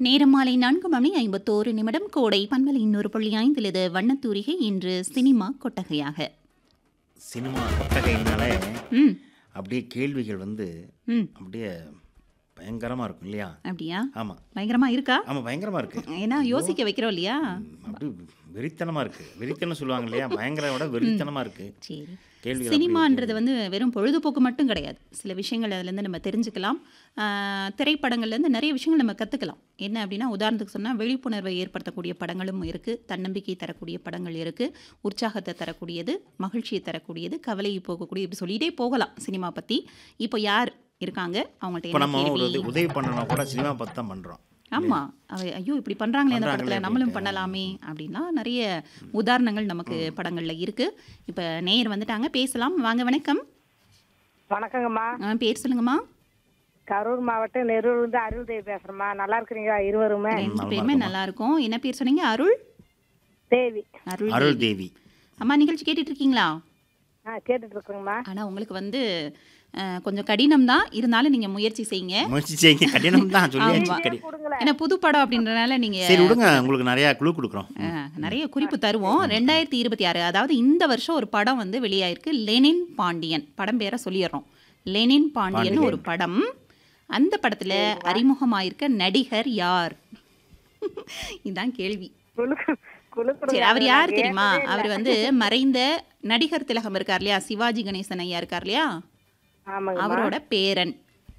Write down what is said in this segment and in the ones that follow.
நேரம் மாலை நான்கு மணி ஐம்பத்தோரு நிமிடம் கோடை பண்பலை இன்னொரு புள்ளி ஐந்தில் இது வண்ணத்தூரிகை இன்று சினிமா கொட்டகையாக சினிமா கொட்டகைனாலே ம் அப்படியே கேள்விகள் வந்து ம் அப்படியே பயங்கரமாக இருக்கும் இல்லையா அப்படியா ஆமாம் பயங்கரமா இருக்கா ஆமாம் பயங்கரமாக இருக்கு ஏன்னா யோசிக்க வைக்கிறோம் இல்லையா அப்படியே வெறித்தனமாக இருக்கு வெறித்தனம் சொல்லுவாங்க இல்லையா பயங்கர விட வெறித்தனமாக இருக்கு சரி கேள்விகள் சினிமான்றது வந்து வெறும் பொழுதுபோக்கு மட்டும் கிடையாது சில விஷயங்கள் அதுலேருந்து நம்ம தெரிஞ்சுக்கலாம் ஆஹ், திரைப்படங்கள்லேருந்து நிறைய விஷயங்கள் நம்ம கற்றுக்கலாம் என்ன அப்படின்னா உதாரணத்துக்கு சொன்னால் விழிப்புணர்வை ஏற்படுத்தக்கூடிய படங்களும் இருக்குது தன்னம்பிக்கை தரக்கூடிய படங்கள் இருக்குது உற்சாகத்தை தரக்கூடியது மகிழ்ச்சியை தரக்கூடியது கவலையை போகக்கூடிய இப்படி சொல்லிகிட்டே போகலாம் சினிமா பற்றி இப்போ யார் இருக்காங்க அவங்கள்ட்ட இப்போ என்ன நம்ம ஒரு கேள்வி இது உதவி பண்ணணும் கூட சினிமா பார்த்து தான் பண்ணுறோம் ஆமாம் ஐயோ இப்படி பண்ணுறாங்களே அந்த பண்றாங்களே படத்தில் நம்மளும் அப்படின்ட்டு. பண்ணலாமே அப்படின்னா நிறைய உதாரணங்கள் நமக்கு படங்களில் இருக்குது இப்போ நேயர் வந்துட்டாங்க பேசலாம் வாங்க வணக்கம் வணக்கங்கம்மா ஆ, பேர் சொல்லுங்கம்மா கரூர் மாவட்டம் நெரூர்லேருந்து அருள் தேவி பேசுறேம்மா நல்லா இருக்கிறீங்களா இருவருமே ரெண்டு பேருமே நல்லா இருக்கும் என்ன பேர் சொன்னீங்க அருள் தேவி அருள் அருள் தேவி. தேவி அம்மா நிகழ்ச்சி கேட்டுட்டு இருக்கீங்களா ஆ கேட்டுட்டு இருக்கோங்கம்மா ஆனா உங்களுக்கு வந்து அஹ், கொஞ்சம் கடினம் தான் இருந்தாலும் நீங்க முயற்சி செய்யுங்க முயற்சி செய்யுங்க கடினம் தான் சொல்லியாச்சு ஆமா. கடி கொடுங்களேன் ஏன்னா புது படம் அப்படின்றனால நீங்க சரி விடுங்க உங்களுக்கு நிறையா குழு கொடுக்குறோம் அஹ், நிறைய குறிப்பு தருவோம் ரெண்டாயிரத்தி இருபத்தி ஆறு அதாவது இந்த வருஷம் ஒரு படம் வந்து வெளியாயிருக்கு லெனின் பாண்டியன் படம் பேரை சொல்லிடுறோம் லெனின் பாண்டியன் ஒரு படம் அந்த படத்துல அறிமுகமாயிருக்க நடிகர் யார் இதுதான் கேள்வி குழு குழு சரி கொடுங்க அவர் யார் தெரியுமா அவர் வந்து மறைந்த நடிகர் திலகம் இருக்கார் இல்லையா சிவாஜி கணேசன் ஐயா இருக்கார் இல்லையா ஆமாங்கம்மா அவரோட பேரன்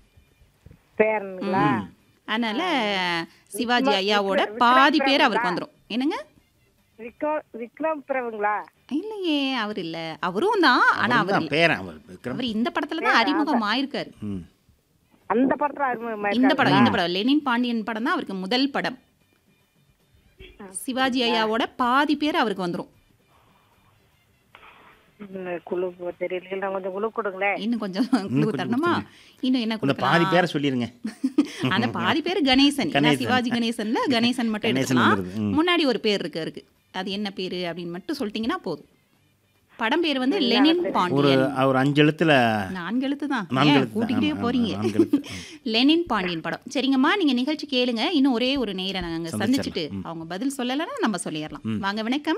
பேரனுங்களா அதனால சிவாஜி ஐயாவோட பாதி பேர் அவருக்கு வந்துரும் என்னங்க விக்ரம் விக்ரம் பிரபுங்களா இல்லையே அவர் இல்ல அவரும் தான் ஆனா அவர் தான் இல்ல. பேரன் அவர் விக்ரம் அவர் இந்த படத்துல தான் அறிமுகம் ஆயிருக்காரு ம் அந்த படத்துல அறிமுகமா இந்த படம் இந்த இருக்காங்களா? படம் லெனின் பாண்டியன் படம் தான் அவருக்கு முதல் படம் சிவாஜி ஐயாவோட பாதி பேர் அவருக்கு வந்துரும் இந்த குழு தெரியல நான் கொஞ்சம் குழு கொடுங்களேன் இன்னும் கொஞ்சம் clue தரணுமா இன்னும் என்ன இந்த கொடுக்கலாம் பாதி பேரை சொல்லிடுங்க அந்த பாதி பேர் கணேசன் ஏன்னா கணேசன். சிவாஜி கணேசன்ல கணேசன் மட்டும் கணேசன் எடுத்துக்கலாம் வந்துருது, ம். முன்னாடி ஒரு பேர் இருக்கு இருக்கு அது என்ன பேரு அப்படின்னு மட்டும் சொல்லிட்டீங்கன்னா போதும் படம் பேர் வந்து லெனின் ஒரு பாண்டியன் ஒரு அஞ்சு எழுத்துல நான்கு எழுத்து தான் நான்கு ஏன் எழுத்து தான். கூட்டிக்கிட்டே ஆமா, ஆமா, போறீங்க நான்கு எழுத்து. லெனின் பாண்டியன் படம் சரிங்கம்மா நீங்க நிகழ்ச்சி கேளுங்க இன்னும் ஒரே ஒரு நேரம் நாங்க சந்திச்சிடலாம். சந்திச்சுட்டு அவங்க பதில் சொல்லலைன்னா நம்ம சொல்லிடலாம் வாங்க வணக்கம்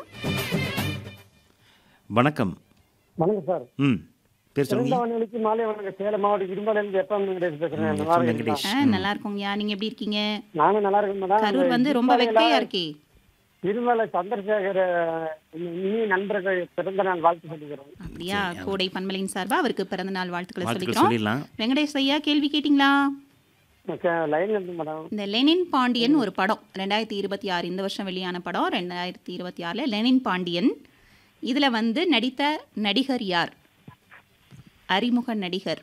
வணக்கம் வணக்கம் சார் ம் பேர் சொல்லுங்க சிறந்த வானொலிக்கு மாலை வணக்கம் சேலம் மாவட்டம் இரும்பாலேருந்து எப்ப வெங்கடேஷ் பேசுறேன் நல்லா எப்பம் இருக்கீங்களா? வெங்கடேஷ். ஆ, நல்லா இருக்கோங்கய்யா நீங்க எப்படி இருக்கீங்க நானும் நல்லா இருக்கேன் மேடம் கரூர் வந்து ரொம்ப வெக்கையா இருக்கே இருமலை சந்திரசேகர் இனி நண்பர்கள் பிறந்த நாள் வாழ்த்து சொல்லிக்கிறோம் அப்படியா கோடை பண்பலையின் சார்பா அவருக்கு பிறந்த நாள் வாழ்த்துக்களை வாழ்த்துக்கள் சொல்லிக்கிறோம் சொல்லிடலாம் வெங்கடேஷ் ஐயா கேள்வி கேட்டிங்களா லைன்ல இருந்து மேடம் இந்த லெனின் பாண்டியன் ஒரு படம் ரெண்டாயிரத்தி இருபத்தி ஆறு இந்த வருஷம் வெளியான படம் ரெண்டாயிரத்தி இருபத்தி ஆறில் லெனின் பாண்டியன் இதில் வந்து நடித்த நடிகர் யார் அறிமுக நடிகர்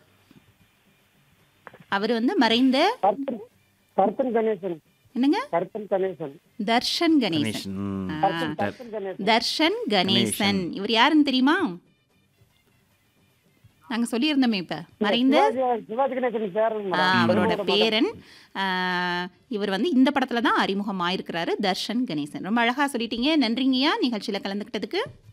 அவர் வந்து மறைந்த கருத்தன் கருத்தன் கணேசன் என்னங்க கருத்தன் கணேசன் தர்ஷன் கணேசன் கணேஷன் ம். ஆ, கருத்தன் கணேசன் தர்ஷன் கணேசன் இவர் யாருன்னு தெரியுமா நாங்க சொல்லியிருந்தோமே இப்ப மறைந்த சிவாஜி சிவாஜி கணேசன் பேர் ஆ, அவரோட பேரன் ஆ, இவர் வந்து இந்த படத்துல தான் அறிமுகம் ஆயிருக்கிறாரு தர்ஷன் கணேசன் ரொம்ப அழகா சொல்லிட்டீங்க நன்றிங்கய்யா நிகழ்ச்சியில கலந்துக்கிட்டதுக்கு